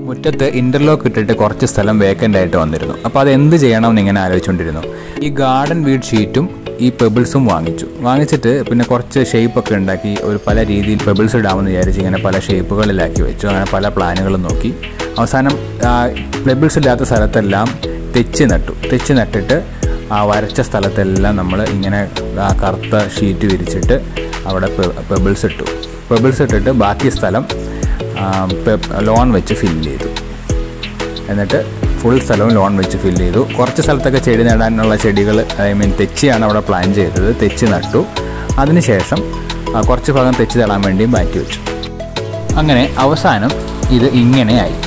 മുറ്റത്ത് ഇന്റർലോക്ക് ഇട്ടിട്ട് കുറച്ച് സ്ഥലം വേക്കൻ്റ് ആയിട്ട് വന്നിരുന്നു അപ്പോൾ അത് എന്ത് ചെയ്യണമെന്ന് ഇങ്ങനെ ആലോചിച്ചുകൊണ്ടിരുന്നു ഈ ഗാർഡൻ വീഡ് ഷീറ്റും ഈ പെബിൾസും വാങ്ങിച്ചു വാങ്ങിച്ചിട്ട് പിന്നെ കുറച്ച് ഷേപ്പ് ഒക്കെ ഉണ്ടാക്കി ഒരു പല രീതിയിൽ പെബിൾസ് ഇടാമെന്ന് വിചാരിച്ച് ഇങ്ങനെ പല ഷേപ്പുകളിലാക്കി വെച്ചു അങ്ങനെ പല പ്ലാനുകളും നോക്കി അവസാനം പെബിൾസ് ഇല്ലാത്ത സ്ഥലത്തെല്ലാം തെച്ച് നട്ടു തെച്ച് നട്ടിട്ട് ആ വരച്ച സ്ഥലത്തെല്ലാം നമ്മൾ ഇങ്ങനെ ആ കറുത്ത ഷീറ്റ് വിരിച്ചിട്ട് അവിടെ പെബിൾസ് ഇട്ടു പെബിൾസ് ഇട്ടിട്ട് ബാക്കി സ്ഥലം ലോൺ വെച്ച് ഫില്ല് ചെയ്തു എന്നിട്ട് ഫുൾ സ്ഥലവും ലോൺ വെച്ച് ഫില്ല് ചെയ്തു കുറച്ച് സ്ഥലത്തൊക്കെ ചെടി നടാനുള്ള ചെടികൾ ഐ മീൻ തെച്ചിയാണ് അവിടെ പ്ലാൻ ചെയ്തത് തെച്ചി നട്ടു അതിനുശേഷം ആ, കുറച്ച് ഭാഗം തെച്ചി തടാൻ വേണ്ടി മാറ്റി വെച്ചു അങ്ങനെ അവസാനം ഇത് ഇങ്ങനെയായി